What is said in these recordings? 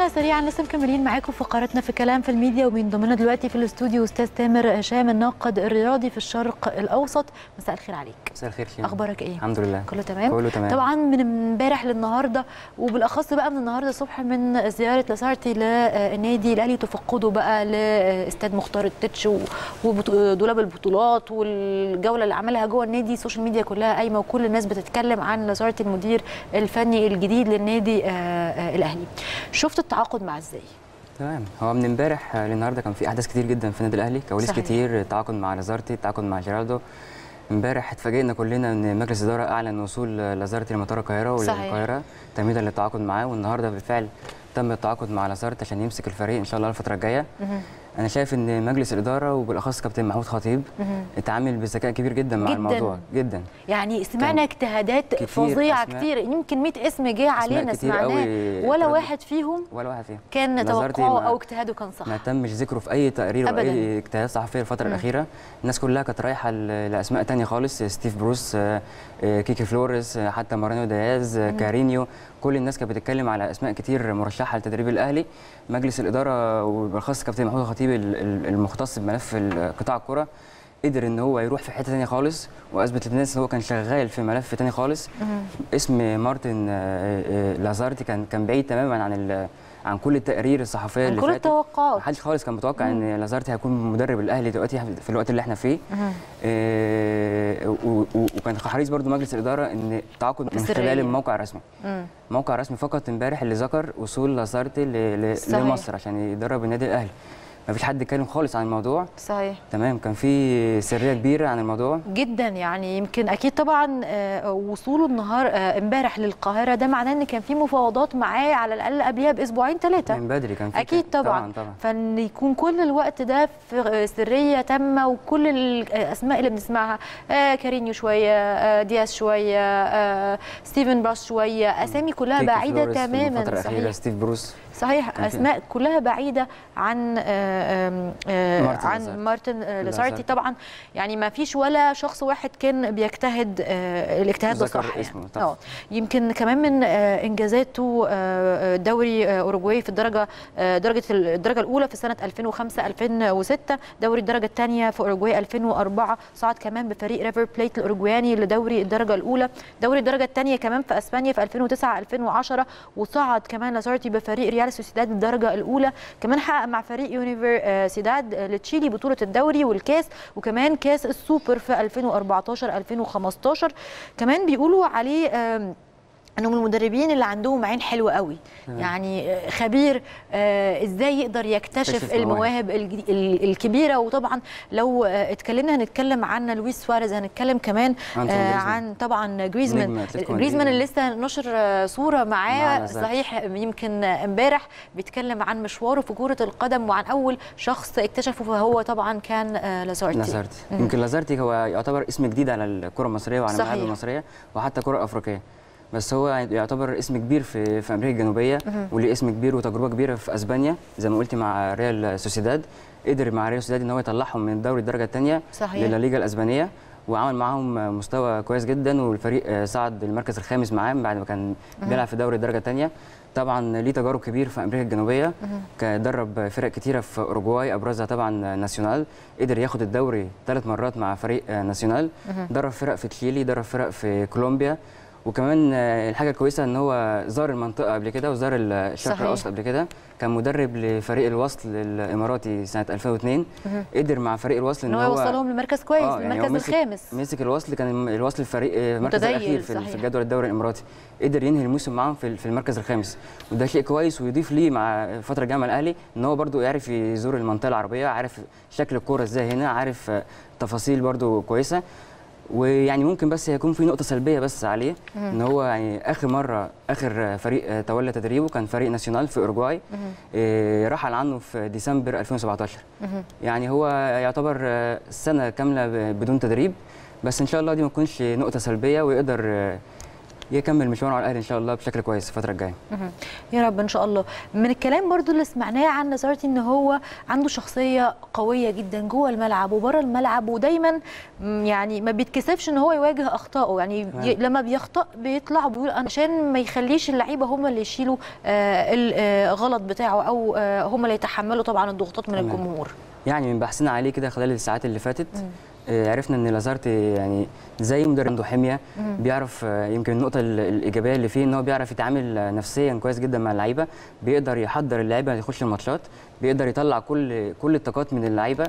ورجعنا سريعا لسه مكملين معاكم فقراتنا في كلام في الميديا ومن ضمننا دلوقتي في الاستوديو استاذ تامر هشام الناقد الرياضي في الشرق الاوسط مساء الخير عليك مساء الخير شيماء اخبارك ايه الحمد لله كله تمام كله تمام طبعا من امبارح للنهارده وبالاخص بقى من النهارده الصبح من زياره لاسارتي للنادي الاهلي تفقده بقى لاستاد مختار التتش ودولاب البطولات والجوله اللي عملها جوه النادي السوشيال ميديا كلها قايمه وكل الناس بتتكلم عن لاسارتي المدير الفني الجديد للنادي الاهلي شفت التعاقد مع ازاي تمام هو من امبارح للنهارده كان في احداث كتير جدا في النادي الاهلي كواليس صحيح. كتير تعاقد مع لازارتي تعاقد مع جيرالدو امبارح اتفاجئنا كلنا ان مجلس الاداره اعلن وصول لازارتي لمطار القاهره صحيح. والقاهره تمهيدا للتعاقد معاه والنهارده بالفعل تم التعاقد مع لازارتي عشان يمسك الفريق ان شاء الله الفتره الجايه مهم. انا شايف ان مجلس الاداره وبالاخص كابتن محمود خطيب مهم. اتعامل بذكاء كبير جدا مع جداً. الموضوع جدا يعني سمعنا اجتهادات كتير فظيعه أسماء- كتير يمكن 100 اسم جه علينا كتير سمعناه قوي ولا اتردد. واحد فيهم ولا واحد فيهم كان لازارتي توقعه ما- او اجتهاده كان صح ما تمش ذكره في اي تقرير أبداً. او اي اجتهاد صحفي الفتره مم. الاخيره الناس كلها كانت رايحه ل- لاسماء تانية خالص ستيف بروس آه، آه، كيكي فلوريس آه، حتى مارينو دياز آه، مم. كارينيو كل الناس كانت بتتكلم على اسماء كتير مرشحه لتدريب الاهلي مجلس الاداره وبالاخص كابتن محمود الخطيب ال- ال- المختص بملف ال- قطاع الكره قدر ان هو يروح في حته تانية خالص واثبت للناس ان هو كان شغال في ملف تاني خالص مهم. اسم مارتن آه، آه، لازارتي كان كان بعيد تماما عن ال- عن كل التقارير الصحفيه عن اللي كل فاتت التوقعات محدش خالص كان متوقع ان لازارتي هيكون مدرب الاهلي دلوقتي في الوقت اللي احنا فيه مهم. آه، و- و- وكان حريص برضو مجلس الاداره ان التعاقد من بسرية. خلال الموقع الرسمي مم. موقع رسمي فقط امبارح اللي ذكر وصول لازارتي ل- ل- صحيح. لمصر عشان يدرب النادي الاهلي ما فيش حد اتكلم خالص عن الموضوع صحيح تمام كان في سريه كبيره عن الموضوع جدا يعني يمكن اكيد طبعا آه، وصوله النهار آه، امبارح للقاهره ده معناه ان كان في مفاوضات معاه على الاقل قبلها باسبوعين ثلاثه من بدري كان في اكيد كده. طبعا, طبعا طبعا فان يكون كل الوقت ده في سريه تامه وكل الاسماء اللي بنسمعها آه كارينيو شويه آه دياز شويه آه ستيفن باس شويه اسامي كلها كيكي بعيده فلوريس في تماما الفتره الاخيره صحيح ستيف بروس صحيح كان في- اسماء كلها بعيده عن آه، آم، آه، مارتن عن لازارتي. مارتن آه، لازارتي لازارتي. طبعا يعني ما فيش ولا شخص واحد كان بيجتهد آه، الاجتهاد ده ذكر صح اسمه يعني. طبعاً. اه يمكن كمان من آه، انجازاته آه، دوري آه، اوروجواي في الدرجه آه، درجه الدرجه الاولى في سنه 2005 2006 دوري الدرجه الثانيه في اوروجواي 2004 صعد كمان بفريق ريفر بليت الاوروجواني لدوري الدرجه الاولى دوري الدرجه الثانيه كمان في اسبانيا في 2009 2010 وصعد كمان لازارتي بفريق ريال سوسيداد الدرجه الاولى كمان حقق مع فريق يونيفر آه، سيداد آه، لتشيلي بطوله الدوري والكاس وكمان كاس السوبر في 2014 2015 كمان بيقولوا عليه آم، انه من المدربين اللي عندهم عين حلوه قوي نعم. يعني آه، خبير آه، ازاي يقدر يكتشف يكتشف المواهب الجدي- ال- الكبيره وطبعا لو آه، اتكلمنا هنتكلم عن لويس سواريز هنتكلم كمان أنتون آه، جريزمان. عن طبعا جريزمان نجم أتلتيكو جريزمان مدريد. اللي لسه نشر آه، صوره مع معاه لازارتي. صحيح يمكن امبارح بيتكلم عن مشواره في كره القدم وعن اول شخص اكتشفه فهو طبعا كان آه، لازارتي لازارتي مم. يمكن لازارتي هو يعتبر اسم جديد على الكره المصريه وعلى صحيح. الملاعب المصريه وحتى الكره الافريقيه بس هو يعتبر اسم كبير في في امريكا الجنوبيه مهم. وليه اسم كبير وتجربه كبيره في اسبانيا زي ما قلتي مع ريال سوسيداد قدر مع ريال سوسيداد ان هو يطلعهم من دوري الدرجه الثانيه صحيح للليغا الاسبانيه وعمل معاهم مستوى كويس جدا والفريق آه، صعد المركز الخامس معاه بعد ما كان بيلعب في دوري الدرجه الثانيه طبعا ليه تجارب كبير في امريكا الجنوبيه مهم. كان درب فرق كتيره في اوروجواي ابرزها طبعا ناسيونال قدر ياخد الدوري ثلاث مرات مع فريق آه، ناسيونال مهم. درب فرق في تشيلي درب فرق في كولومبيا وكمان آه، الحاجه الكويسه ان هو زار المنطقه قبل كده وزار الشرق صحيح. الاوسط قبل كده كان مدرب لفريق الوصل الاماراتي سنه 2002 مهم. قدر مع فريق الوصل ان هو يوصلهم لمركز كويس آه، يعني هو المركز مسك- الخامس مسك الوصل كان الوصل الفريق آه، المركز متدين، الاخير في صحيح. في الجدول الدوري الاماراتي قدر ينهي الموسم معاهم في في المركز الخامس وده شيء كويس ويضيف ليه مع فتره الجامعه الاهلي ان هو برده يعرف يزور المنطقه العربيه عارف شكل الكوره ازاي هنا عارف آه، تفاصيل برده كويسه ويعني ممكن بس يكون في نقطه سلبيه بس عليه مهم. ان هو يعني اخر مره اخر فريق آه، تولى تدريبه كان فريق ناسيونال في اوروجواي مهم. آه، رحل عنه في ديسمبر 2017 مهم. يعني هو يعتبر آه، سنه كامله ب- بدون تدريب بس ان شاء الله دي ما تكونش نقطه سلبيه ويقدر آه، يكمل مشواره على الاهلي ان شاء الله بشكل كويس الفتره الجايه مهم. يا رب ان شاء الله من الكلام برضو اللي سمعناه عن لازارتي ان هو عنده شخصيه قويه جدا جوه الملعب وبره الملعب ودايما م، يعني ما بيتكسفش ان هو يواجه اخطائه يعني تمام. ي- لما بيخطأ بيطلع وبيقول أنا عشان ما يخليش اللعيبه هم اللي يشيلوا آه، الغلط بتاعه او آه، هم اللي يتحملوا طبعا الضغوطات من تمام. الجمهور يعني من بحثنا عليه كده خلال الساعات اللي فاتت آه، عرفنا ان لازارتي يعني زي مدرب عنده حميه بيعرف آه، يمكن النقطه ال- الايجابيه اللي فيه ان هو بيعرف يتعامل آه، نفسيا كويس جدا مع اللعيبه بيقدر يحضر اللعيبه يخش الماتشات بيقدر يطلع كل كل الطاقات من اللعيبه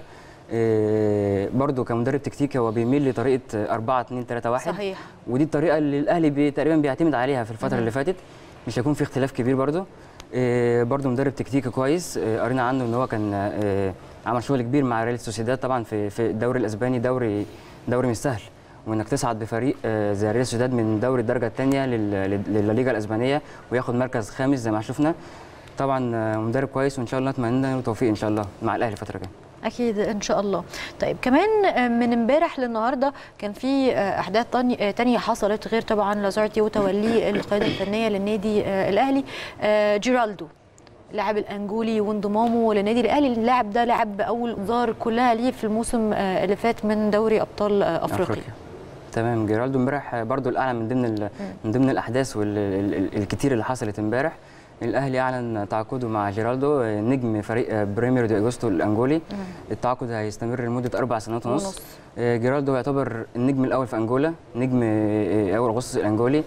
آه، برضه كمدرب تكتيكي هو بيميل لطريقه آه، 4 2 3 1 صحيح ودي الطريقه اللي الاهلي بي تقريبا بيعتمد عليها في الفتره اللي فاتت مش هيكون في اختلاف كبير برضه آه، برضه مدرب تكتيكي كويس آه، قرينا عنه ان هو كان آه، عمل شغل كبير مع ريال سوسيداد طبعا في في الدوري الاسباني دوري دوري مش سهل وانك تصعد بفريق آه، زي ريال سوسيداد من دوري الدرجه الثانيه للليغا الاسبانيه وياخد مركز خامس زي ما شفنا طبعا آه، مدرب كويس وان شاء الله اتمنى له التوفيق ان شاء الله مع الاهلي الفتره الجايه اكيد ان شاء الله طيب كمان آه، من امبارح للنهارده كان في آه، احداث تاني- آه، تانية حصلت غير طبعا لازارتي وتوليه القياده الفنيه للنادي آه، الاهلي آه، جيرالدو اللاعب الانجولي وانضمامه للنادي الاهلي اللاعب ده لعب اول انذار كلها ليه في الموسم آه، اللي فات من دوري ابطال آه، افريقيا تمام جيرالدو امبارح برضو الاعلى من ضمن ال- من ضمن الاحداث والكتير اللي حصلت امبارح الاهلي اعلن تعاقده مع جيرالدو نجم فريق بريمير دي اجوستو الانجولي التعاقد هيستمر لمده اربع سنوات ونص ونص. آه، جيرالدو يعتبر النجم الاول في انجولا نجم آه، اول اغسطس الانجولي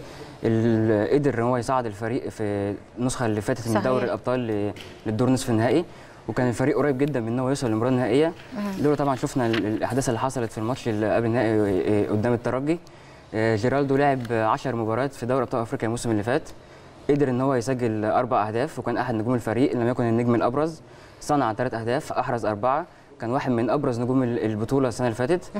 اللي قدر ان هو يصعد الفريق في النسخه اللي فاتت من صحيح. دوري الابطال ل- للدور نصف النهائي وكان الفريق قريب جدا من ان هو يوصل للمباراه النهائيه دول طبعا شفنا ال- الاحداث اللي حصلت في الماتش اللي قبل النهائي آه، قدام الترجي آه، جيرالدو لعب 10 مباريات في دوري ابطال افريقيا الموسم اللي فات قدر ان هو يسجل اربع اهداف وكان احد نجوم الفريق لم يكن النجم الابرز صنع ثلاث اهداف احرز اربعه كان واحد من ابرز نجوم ال- البطوله السنه اللي فاتت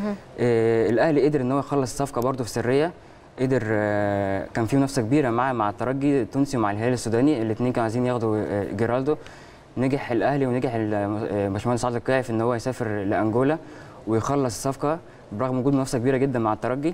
آه الاهلي قدر ان هو يخلص الصفقه برده في سريه قدر آه كان في منافسه كبيره معاه مع الترجي التونسي ومع الهلال السوداني الاثنين كانوا عايزين ياخدوا آه جيرالدو نجح الاهلي ونجح ال- آه، باشمهندس عادل القيعي في ان هو يسافر لانجولا ويخلص الصفقه برغم وجود منافسه كبيره جدا مع الترجي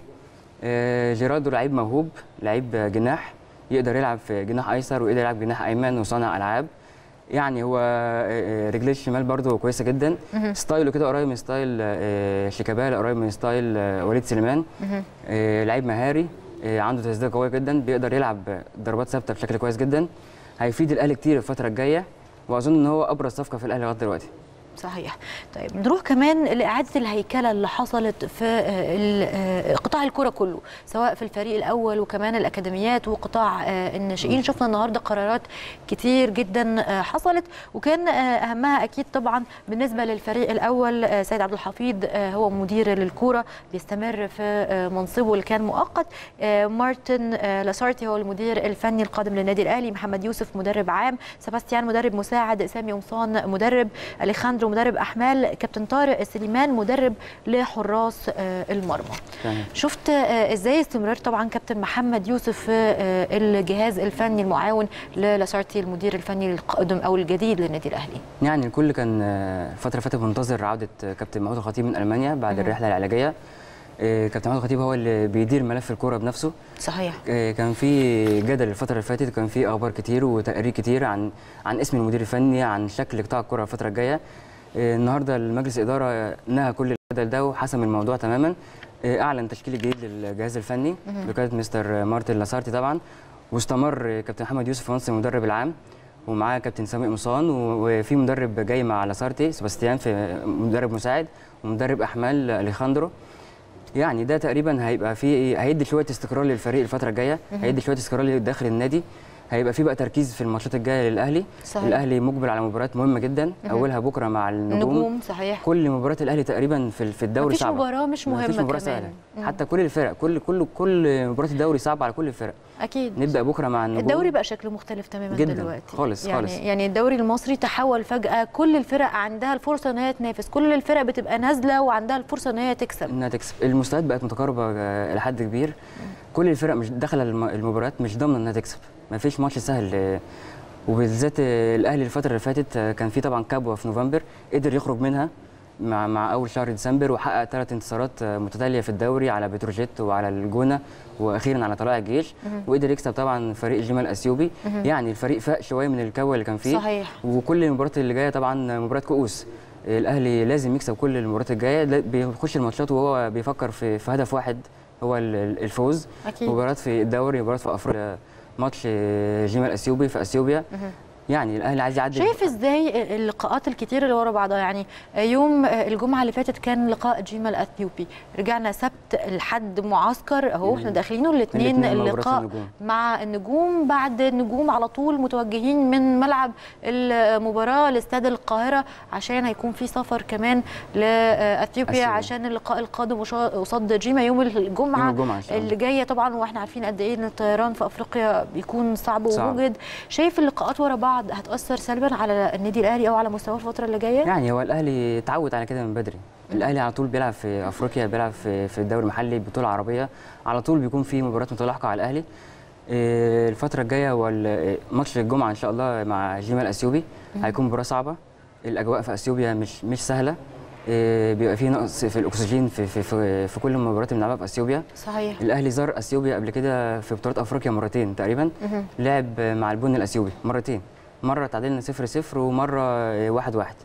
آه، جيرالدو لعيب موهوب لعيب آه، جناح يقدر يلعب في جناح ايسر ويقدر يلعب جناح ايمن وصانع العاب يعني هو آه، آه، رجليه الشمال برضه كويسه جدا ستايله كده قريب من ستايل آه، شيكابالا قريب من ستايل آه، وليد سليمان آه، لعيب مهاري آه، عنده تسديده قويه جدا بيقدر يلعب ضربات ثابته بشكل كويس جدا هيفيد الاهلي كتير الفتره الجايه واظن ان هو ابرز صفقه في الاهلي لغايه دلوقتي صحيح طيب نروح كمان لاعاده الهيكله اللي حصلت في آه، ال- آه، قطاع الكره كله سواء في الفريق الاول وكمان الاكاديميات وقطاع آه، الناشئين شفنا النهارده قرارات كتير جدا آه، حصلت وكان آه، اهمها اكيد طبعا بالنسبه للفريق الاول آه، سيد عبد الحفيظ آه، هو مدير للكوره بيستمر في آه، منصبه اللي كان مؤقت آه، مارتن آه، لاسارتي هو المدير الفني القادم للنادي الاهلي محمد يوسف مدرب عام سباستيان مدرب مساعد سامي قمصان مدرب اليخاندرو مدرب احمال كابتن طارق سليمان مدرب لحراس آه، المرمى تمام. شفت آه، ازاي استمرار طبعا كابتن محمد يوسف في آه، الجهاز الفني المعاون للاسارتي المدير الفني القادم او الجديد للنادي الاهلي يعني الكل كان آه، الفتره اللي فاتت منتظر عوده آه، كابتن محمود الخطيب من المانيا بعد الرحله العلاجيه آه، كابتن محمود الخطيب هو اللي بيدير ملف الكوره بنفسه صحيح آه، كان في جدل الفتره اللي فاتت كان في اخبار كتير وتقارير كتير عن عن اسم المدير الفني عن شكل قطاع الكره الفتره الجايه آه، النهارده المجلس الاداره نهى كل الجدل ده وحسم الموضوع تماما آه، اعلن تشكيل جديد للجهاز الفني بقياده مستر مارتن لاسارتي طبعا واستمر آه، كابتن محمد يوسف في منصب المدرب العام ومعاه كابتن سامي قمصان و- وفي مدرب جاي مع لاسارتي سباستيان في مدرب مساعد ومدرب احمال اليخاندرو يعني ده تقريبا هيبقى فيه هيدي شويه استقرار للفريق الفتره الجايه هيدي شويه استقرار داخل النادي هيبقى فيه بقى تركيز في الماتشات الجايه للاهلي صحيح. الاهلي مقبل على مباريات مهمه جدا اولها بكره مع النجوم نجوم صحيح كل مباريات الاهلي تقريبا في في الدوري مفيش صعبه مباراة مش مفيش مهمة مباراه كمان. سهله مم. حتى كل الفرق كل كل كل مباريات الدوري صعبه على كل الفرق اكيد نبدا بكره مع النجوم الدوري بقى شكله مختلف تماما جداً، دلوقتي خالص- يعني خالص. يعني الدوري المصري تحول فجأة كل الفرق عندها الفرصة ان هي تنافس كل الفرق بتبقى نازلة وعندها الفرصة ان هي تكسب انها تكسب المستويات بقت متقاربه آه، الى حد كبير كل الفرق مش داخله الم- المباريات مش ضامنه انها تكسب ما فيش ماتش سهل آه، وبالذات آه، الاهلي الفتره اللي فاتت آه، كان في طبعا كبوه في نوفمبر قدر يخرج منها مع مع اول شهر ديسمبر وحقق ثلاث انتصارات آه، متتاليه في الدوري على بتروجيت وعلى الجونه واخيرا على طلائع الجيش وقدر يكسب طبعا فريق الجيما الاثيوبي يعني الفريق فاق شويه من الكوه اللي كان فيه صحيح. وكل المباريات اللي جايه طبعا مباراه كؤوس الاهلي لازم يكسب كل المباريات الجايه لا- بيخش الماتشات وهو بيفكر في, في هدف واحد هو ال- ال- الفوز أكيد. مباراه في الدوري مباراه في افريقيا ماتش آه، جيما الاثيوبي في اثيوبيا يعني الاهلي عايز يعدي شايف ازاي اللقاءات الكتير اللي ورا بعضها يعني يوم الجمعه اللي فاتت كان لقاء جيما الاثيوبي رجعنا سبت لحد معسكر اهو احنا داخلينه الاثنين الاتنين مع مباراة اللقاء النجوم. مع النجوم بعد النجوم على طول متوجهين من ملعب المباراه لاستاد القاهره عشان هيكون في سفر كمان لاثيوبيا أثيوبيا. عشان اللقاء القادم وشا- قصاد جيما يوم الجمعه يوم الجمعة إن شاء الله. اللي جايه طبعا واحنا عارفين قد ايه ان الطيران في افريقيا بيكون صعب صعب. وموجد شايف اللقاءات ورا بعض هتاثر سلبا على النادي الاهلي او على مستواه الفتره اللي جايه يعني هو الاهلي اتعود على كده من بدري الاهلي على طول بيلعب في افريقيا بيلعب في في الدوري المحلي بطوله عربيه على طول بيكون في مباريات متلاحقه على الاهلي إيه، الفتره الجايه هو ال- ماتش الجمعه ان شاء الله مع جيما الاثيوبي هيكون مباراه صعبه الاجواء في اثيوبيا مش مش سهله إيه، بيبقى في نقص في الاكسجين في في في, في كل المباريات اللي بنلعبها في اثيوبيا صحيح الاهلي زار اثيوبيا قبل كده في بطولات افريقيا مرتين تقريبا لعب مع البن الاثيوبي مرتين مره تعادلنا 0 0 ومره 1 1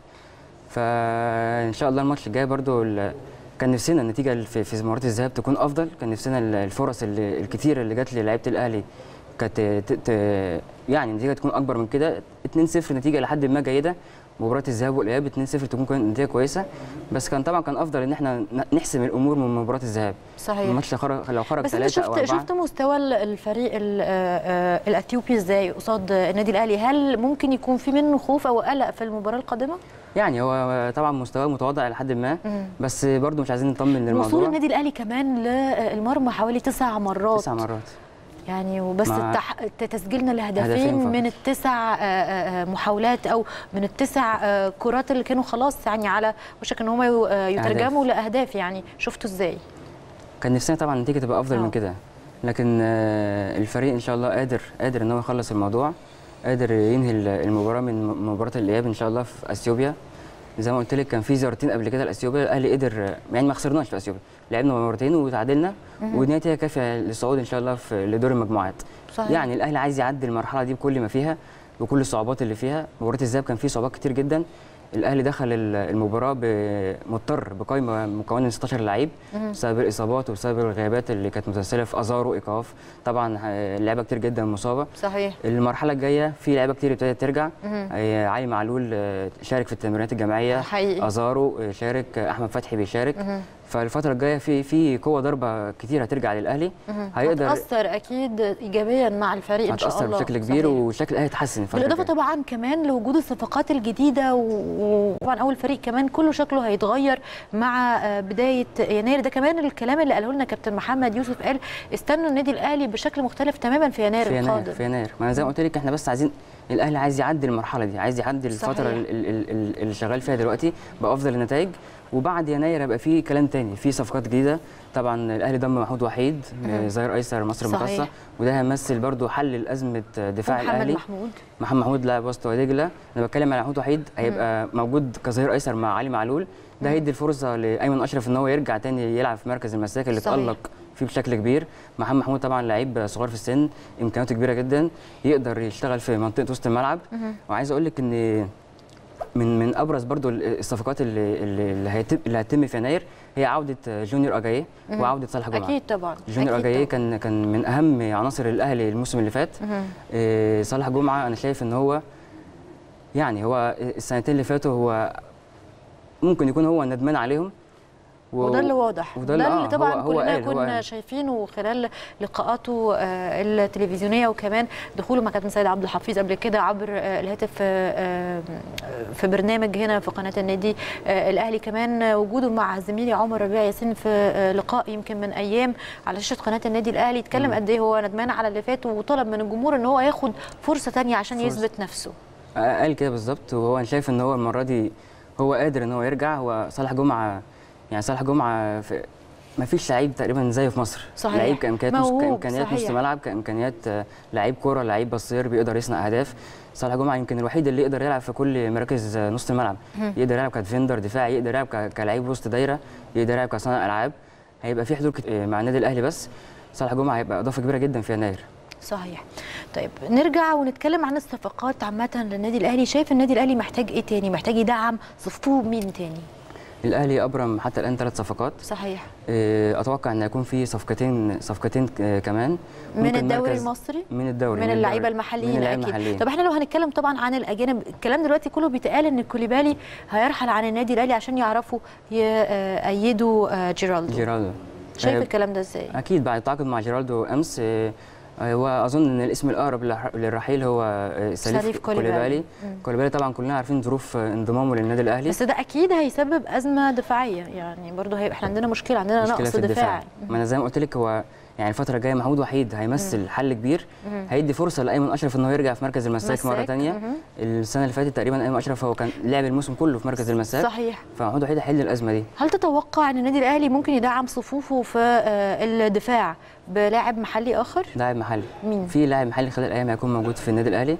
فان شاء الله الماتش الجاي برضو ال- كان نفسنا النتيجه في في مباراه الذهاب تكون افضل كان نفسنا ال- الفرص اللي الكتيره اللي جت للعيبه الاهلي كانت ت- ت- يعني النتيجه تكون اكبر من كده 2 0 نتيجه لحد ما جيده مباراه الذهاب والاياب 2 0 تكون كوي- نتيجه كويسه بس كان طبعا كان افضل ان احنا ن- نحسم الامور من مباراه الذهاب صحيح الماتش لو خرج لو خرج بس انت ثلاثه او شفت اربعه شفت مستوى ال- الفريق ال- آه، آه، الاثيوبي ازاي قصاد النادي الاهلي هل ممكن يكون في منه خوف او قلق في المباراه القادمه يعني هو طبعا مستواه متواضع لحد ما بس برضه مش عايزين نطمن وصول للموضوع النادي الاهلي كمان للمرمى حوالي تسع مرات تسع مرات يعني وبس مع التح... تسجيلنا هدفين لهدفين فقط. من التسع آه، آه، آه، محاولات او من التسع آه، كرات اللي كانوا خلاص يعني على وشك ان هم يو- آه، يترجموا لاهداف يعني شفتوا ازاي كان نفسنا طبعا النتيجه تبقى افضل آه. من كده لكن آه، الفريق ان شاء الله قادر قادر ان هو يخلص الموضوع قادر ينهي ال- المباراه من م- مباراه الاياب ان شاء الله في اثيوبيا زي ما قلت لك كان في زيارتين قبل كده لاثيوبيا الاهلي قدر يعني ما خسرناش في اثيوبيا لعبنا مرتين وتعادلنا ودي نتيجه كافيه للصعود ان شاء الله في لدور المجموعات صحيح. يعني الاهلي عايز يعدي المرحله دي بكل ما فيها بكل الصعوبات اللي فيها مباراه الذهاب كان فيه صعوبات كتير جدا الاهلي دخل ال- المباراه ب- مضطر بقائمه مكونه من 16 لعيب بسبب الاصابات وبسبب الغيابات اللي كانت متسلسله في ازارو ايقاف طبعا آه، لعيبه كتير جدا مصابه صحيح المرحله الجايه في لعيبه كتير ابتدت ترجع آه، علي معلول آه، شارك في التمرينات الجماعيه حقيقي. ازارو آه، شارك آه، احمد فتحي بيشارك فالفتره الجايه في في قوه ضربه كتير هترجع للأهلي هيقدر هتاثر اكيد ايجابيا مع الفريق ان شاء هتاثر الله بشكل كبير صحيح. وشكل الاهلي هيتحسن الفترة بالاضافه الجاية. طبعا كمان لوجود الصفقات الجديده و- وطبعا اول فريق كمان كله شكله هيتغير مع آه، بدايه يناير ده كمان الكلام اللي قاله لنا كابتن محمد يوسف قال استنوا النادي الاهلي بشكل مختلف تماما في يناير في يناير القادم في يناير ما انا زي ما قلت لك احنا بس عايزين الاهلي عايز يعدي المرحله دي عايز يعدي الفتره صحيح. ال- ال- ال- ال- اللي شغال فيها دلوقتي بافضل النتائج وبعد يناير هيبقى في كلام تاني في صفقات جديده طبعا الاهلي ضم محمود وحيد آه، ظهير ايسر مصر صحيح. المقاصه وده هيمثل برضو حل لازمه دفاع محمد الاهلي محمود محمد محمود لاعب وسط ودجله انا بتكلم على محمود وحيد هيبقى موجود كظهير ايسر مع علي معلول ده هيدي الفرصه لايمن اشرف ان هو يرجع تاني يلعب في مركز المساك اللي صحيح. اتالق فيه بشكل كبير محمد محمود طبعا لعيب صغير في السن امكانياته كبيره جدا يقدر يشتغل في منطقه وسط الملعب وعايز اقول لك ان من من ابرز برضو الصفقات اللي اللي اللي هيتم اللي هتتم في يناير هي عوده جونيور اجاييه وعوده صالح جمعه اكيد طبعا جونيور أكيد اجاييه طبعاً. كان كان من اهم عناصر الاهلي الموسم اللي فات إيه صالح جمعه انا شايف ان هو يعني هو السنتين اللي فاتوا هو ممكن يكون هو ندمان عليهم و- وده اللي واضح وده وده اللي- اللي آه، طبعا هو- هو كلنا قال- هو كنا قال. شايفينه خلال لقاءاته آه، التلفزيونيه وكمان دخوله مع كابتن سيد عبد الحفيظ قبل كده عبر آه، الهاتف آه، آه، في برنامج هنا في قناه النادي آه، الاهلي كمان آه، وجوده مع زميلي عمر ربيع ياسين في آه، لقاء يمكن من ايام على شاشه قناه النادي الاهلي اتكلم قد ايه هو ندمان على اللي فات وطلب من الجمهور ان هو ياخد فرصه تانية عشان فرصة. يثبت نفسه قال كده بالظبط وهو انا شايف ان هو المره دي هو قادر ان هو يرجع هو صالح جمعه يعني صالح جمعه في ما فيش لعيب تقريبا زيه في مصر صحيح. لعيب كامكانيات نص موهوب، كامكانيات نص صحيح. ملعب كامكانيات آه، لعيب كوره لعيب بصير بيقدر يصنع اهداف صالح جمعه يمكن الوحيد اللي يقدر يلعب في كل مراكز آه، نص الملعب يقدر يلعب كديفندر دفاعي يقدر يلعب ك- كلاعب وسط دايره يقدر يلعب كصانع العاب هيبقى في حضور كت- آه، مع النادي الاهلي بس صالح جمعه هيبقى اضافه كبيره جدا في يناير صحيح طيب نرجع ونتكلم عن الصفقات عامه للنادي الاهلي شايف النادي الاهلي محتاج ايه تاني محتاج يدعم صفوف مين تاني الاهلي ابرم حتى الان ثلاث صفقات صحيح آه، اتوقع ان يكون في صفقتين صفقتين آه، كمان من ممكن الدوري مركز- المصري من الدوري من اللعيبه الدوري. المحليين من اللعيبه اكيد المحليين طب احنا لو هنتكلم طبعا عن الاجانب الكلام دلوقتي كله بيتقال ان كوليبالي هيرحل عن النادي الاهلي عشان يعرفوا يأيدوا آه، جيرالدو جيرالدو شايف آه، الكلام ده ازاي اكيد بعد التعاقد مع جيرالدو امس آه، آه، واظن ان الاسم الاقرب للح- للرحيل هو آه، سليف سليف كوليبالي. كوليبالي مم. كوليبالي طبعا كلنا عارفين ظروف آه، انضمامه للنادي الاهلي بس ده اكيد هيسبب ازمه دفاعيه يعني برضه هيبقى احنا عندنا مشكله عندنا مشكله نقص في الدفاع دفاعي ما انا زي ما قلت لك هو يعني الفتره الجايه محمود وحيد هيمثل حل كبير مم. هيدي فرصه لايمن اشرف ان هو يرجع في مركز المساك مره مساك، ثانيه مهم. السنه اللي فاتت تقريبا ايمن اشرف هو كان لعب الموسم كله في مركز المساك صحيح فمحمود وحيد هيحل الازمه دي هل تتوقع ان النادي الاهلي ممكن يدعم صفوفه في آه، الدفاع بلاعب محلي اخر لاعب محلي مين في لاعب محلي خلال الايام هيكون موجود في النادي الاهلي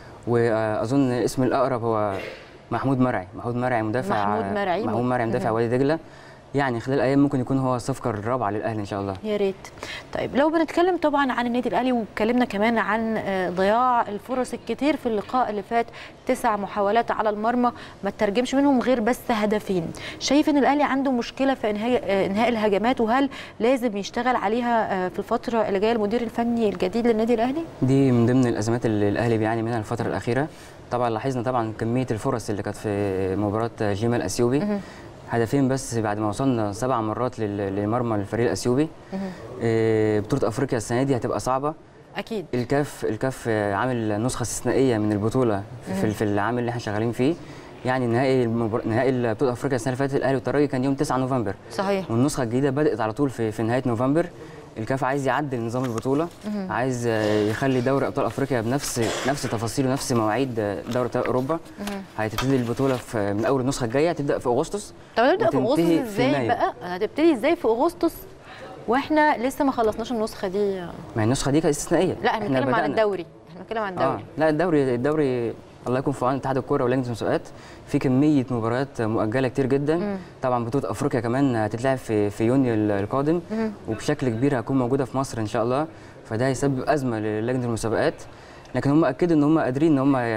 واظن الاسم الاقرب هو محمود مرعي محمود مرعي مدافع محمود مرعي. محمود مرعي مدافع مهم. وادي دجله يعني خلال الايام ممكن يكون هو الصفقه الرابعه للاهلي ان شاء الله يا ريت طيب لو بنتكلم طبعا عن النادي الاهلي واتكلمنا كمان عن آه، ضياع الفرص الكتير في اللقاء اللي فات تسع محاولات على المرمى ما ترجمش منهم غير بس هدفين شايف ان الاهلي عنده مشكله في انهاء آه، انهاء الهجمات وهل لازم يشتغل عليها آه، في الفتره اللي جايه المدير الفني الجديد للنادي الاهلي دي من ضمن الازمات اللي الاهلي بيعاني منها الفتره الاخيره طبعا لاحظنا طبعا كميه الفرص اللي كانت في مباراه جيما الاثيوبي مهم. هدفين بس بعد ما وصلنا سبع مرات لل- لمرمى الفريق الاثيوبي مهم. آه، بطوله افريقيا السنه دي هتبقى صعبه اكيد الكاف الكاف عامل نسخه استثنائيه من البطوله في, في العام اللي احنا شغالين فيه يعني نهائي المبار... نهائي بطوله افريقيا السنه اللي فاتت الاهلي والترجي كان يوم 9 نوفمبر صحيح والنسخه الجديده بدات على طول في, في نهايه نوفمبر الكاف عايز يعدل نظام البطوله عايز آه، يخلي دوري ابطال افريقيا بنفس نفس تفاصيل ونفس مواعيد آه، دوري ابطال اوروبا هتبتدي البطوله في من اول النسخه الجايه هتبدا في اغسطس طب نبدا في اغسطس وتنتهي في ازاي يناير. بقى هتبتدي ازاي في اغسطس واحنا لسه ما خلصناش النسخه دي ما هي النسخه دي كانت استثنائيه لا احنا بنتكلم عن بدأنا. الدوري احنا بنتكلم عن اه الدوري لا الدوري الدوري الله يكون في عون اتحاد الكوره ولجنه المسابقات في كميه مباريات مؤجله كتير جدا مم. طبعا بطوله افريقيا كمان هتتلعب في في يونيو القادم مم. وبشكل كبير هتكون موجوده في مصر ان شاء الله فده هيسبب ازمه للجنه المسابقات لكن هم اكدوا ان هم قادرين ان هم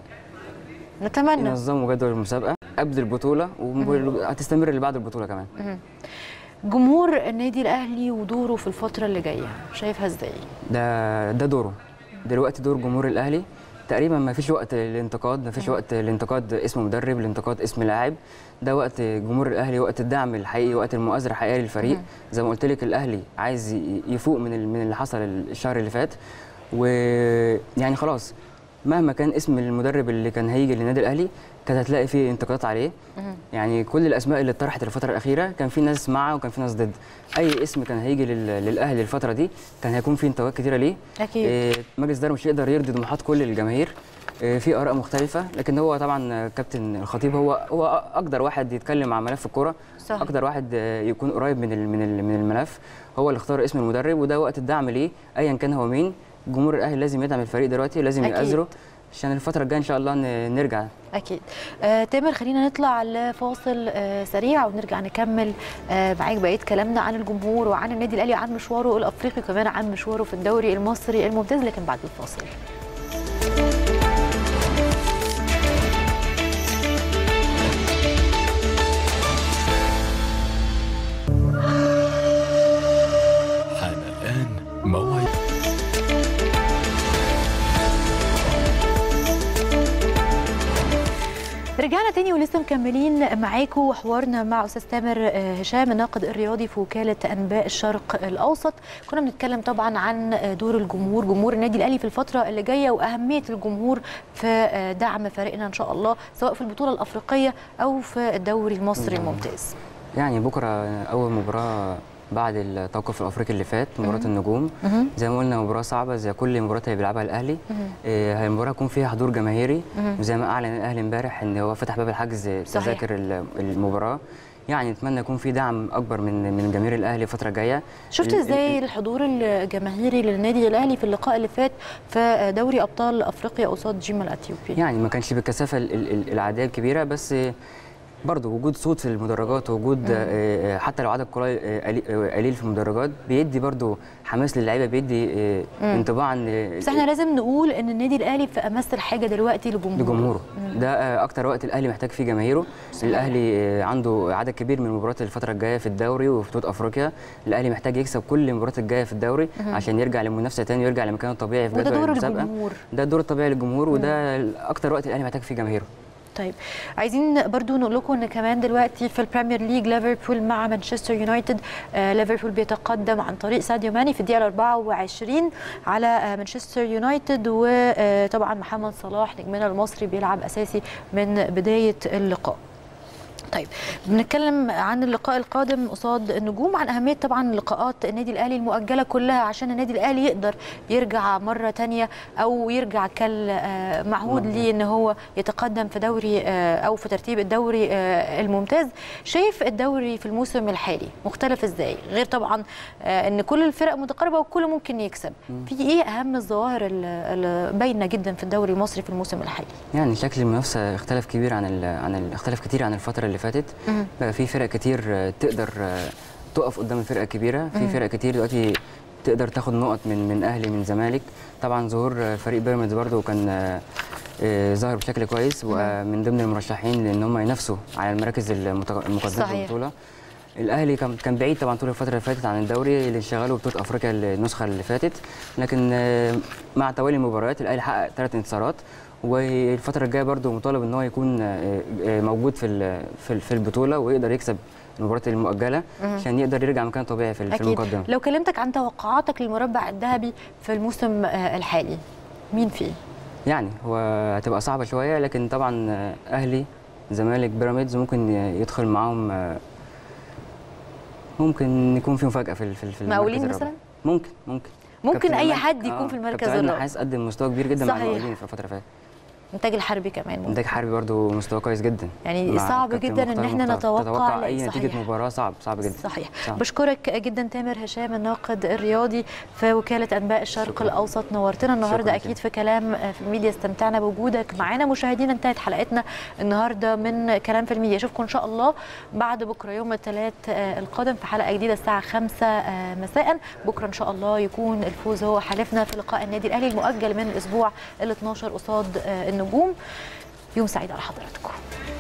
نتمنى ينظموا جدول المسابقه قبل البطوله وهتستمر اللي بعد البطوله كمان جمهور النادي الاهلي ودوره في الفتره اللي جايه شايفها ازاي ده ده دوره دلوقتي دور جمهور الاهلي تقريبا ما فيش وقت للانتقاد ما فيش وقت لانتقاد اسم مدرب لانتقاد اسم لاعب ده وقت جمهور الاهلي وقت الدعم الحقيقي وقت المؤازره الحقيقيه للفريق مم. زي ما قلت لك الاهلي عايز ي- يفوق من ال- من اللي حصل الشهر اللي فات ويعني خلاص مهما كان اسم المدرب اللي كان هيجي للنادي الاهلي كانت هتلاقي فيه انتقادات عليه مهم. يعني كل الاسماء اللي اتطرحت الفتره الاخيره كان في ناس معه وكان في ناس ضد اي اسم كان هيجي لل- للاهلي الفتره دي كان هيكون فيه انتقادات كتيره ليه اكيد إيه، مجلس الاداره مش هيقدر يرضي طموحات كل الجماهير إيه، في اراء مختلفه لكن هو طبعا كابتن الخطيب هو هو اقدر واحد يتكلم عن ملف الكوره صح اقدر واحد آه، يكون قريب من ال- من ال- من الملف هو اللي اختار اسم المدرب وده وقت الدعم ليه ايا كان هو مين جمهور الاهلي لازم يدعم الفريق دلوقتي لازم أكيد. يأزره عشان الفتره الجايه ان شاء الله ن- نرجع اكيد آه تامر خلينا نطلع لفاصل آه سريع ونرجع نكمل آه معاك بقيه كلامنا عن الجمهور وعن النادي الاهلي عن مشواره الافريقي وكمان عن مشواره في الدوري المصري الممتاز لكن بعد الفاصل حان الآن موعد رجعنا تاني ولسه مكملين معاكم حوارنا مع استاذ تامر آه، هشام الناقد الرياضي في وكاله انباء الشرق الاوسط كنا بنتكلم طبعا عن آه، دور الجمهور جمهور النادي الاهلي في الفتره اللي جايه واهميه الجمهور في آه، دعم فريقنا ان شاء الله سواء في البطوله الافريقيه او في الدوري المصري الممتاز يعني بكره اول مباراه بعد التوقف الافريقي اللي فات مباراه مهم. النجوم مهم. زي ما قلنا مباراه صعبه زي كل المباريات اللي بيلعبها الاهلي مهم. آه، المباراه يكون فيها حضور جماهيري مهم. وزي ما اعلن الاهلي امبارح ان هو فتح باب الحجز صحيح. تذاكر ال- المباراه يعني نتمنى يكون في دعم اكبر من من جماهير الاهلي الفتره الجايه شفت ال- ال- ازاي الحضور الجماهيري للنادي الاهلي في اللقاء اللي فات في دوري ابطال افريقيا قصاد جيم الاثيوبي يعني ما كانش بالكثافه ال- ال- العاديه الكبيره بس برضه وجود صوت في المدرجات وجود آه، آه، حتى لو عدد قليل آه، قليل- آه، قليل في المدرجات بيدي برضه حماس للعيبه بيدي آه، انطباع عن بس احنا لازم نقول ان النادي الاهلي في امس الحاجه دلوقتي لجمهوره لجمهوره ده آه، اكتر وقت الاهلي محتاج فيه جماهيره الاهلي آه، عنده عدد كبير من المباريات الفتره الجايه في الدوري وفي بطوله افريقيا الاهلي محتاج يكسب كل المباريات الجايه في الدوري عشان يرجع للمنافسه تاني ويرجع لمكانه الطبيعي في وده جدول دور المسابقه الجمهور ده الدور الطبيعي للجمهور وده اكتر وقت الاهلي محتاج فيه جماهيره طيب عايزين برضو نقول لكم ان كمان دلوقتي في البريمير ليج ليفربول مع مانشستر يونايتد آه ليفربول بيتقدم عن طريق ساديو ماني في الدقيقه 24 على آه مانشستر يونايتد وطبعا محمد صلاح نجمنا المصري بيلعب اساسي من بدايه اللقاء طيب بنتكلم عن اللقاء القادم قصاد النجوم عن اهميه طبعا لقاءات النادي الاهلي المؤجله كلها عشان النادي الاهلي يقدر يرجع مره تانية او يرجع كالمعهود ليه ان هو يتقدم في دوري آه، او في ترتيب الدوري آه، الممتاز شايف الدوري في الموسم الحالي مختلف ازاي غير طبعا آه، ان كل الفرق متقاربه وكل ممكن يكسب في ايه اهم الظواهر ال- اللي باينه جدا في الدوري المصري في الموسم الحالي يعني شكل المنافسه اختلف كبير عن ال عن ال اختلف كتير عن الفتره اللي فاتت بقى في فرق كتير آه، تقدر آه، تقف قدام الفرقه الكبيره في فرق كتير دلوقتي تقدر تاخد نقط من من اهلي من زمالك طبعا ظهور آه، فريق بيراميدز برضو كان آه، آه، ظهر بشكل كويس ومن ضمن المرشحين لان هم ينافسوا على المراكز المتق- المقدمه في صحيح. البطوله الاهلي كان كان بعيد طبعا طول الفتره اللي فاتت عن الدوري اللي انشغاله بطوله افريقيا النسخه اللي فاتت لكن آه، مع توالي المباريات الاهلي حقق ثلاث انتصارات والفتره الجايه برضو مطالب ان هو يكون آه، آه، موجود في ال- في ال- في البطوله ويقدر يكسب المباريات المؤجله عشان يقدر يرجع مكان طبيعي في ال- في اكيد المقدمه لو كلمتك عن توقعاتك للمربع الذهبي في الموسم آه، الحالي مين فيه يعني هو هتبقى صعبه شويه لكن طبعا آه، اهلي زمالك بيراميدز ممكن ي- يدخل معاهم آه، ممكن يكون في مفاجاه في ال- في ال- في المركز مقاولين الرابع. مثلاً؟ ممكن ممكن ممكن كابتن أي عماد- حد يكون في المركز كابتن عماد الرابع. نحاس قدم مستوى كبير جدا مع صحيح. المقاولين في الفتره اللي فاتت انتاج الحربي كمان ممكن. انتاج حربي برضو مستوى كويس جدا يعني مع صعب كابتن جدا ان مختار احنا مختار. نتوقع تتوقع لا، اي صحيح. نتيجه مباراه صعب صعب جدا صحيح صعب. بشكرك جدا تامر هشام الناقد الرياضي في وكاله انباء الشرق شكراً. الاوسط نورتنا النهارده شكراً اكيد جداً. في كلام في الميديا استمتعنا بوجودك معانا مشاهدينا انتهت حلقتنا النهارده من كلام في الميديا اشوفكم ان شاء الله بعد بكره يوم الثلاث القادم في حلقه جديده الساعه 5 مساء بكره ان شاء الله يكون الفوز هو حلفنا في لقاء النادي الاهلي المؤجل من الاسبوع ال 12 قصاد النجوم يوم سعيد على حضراتكم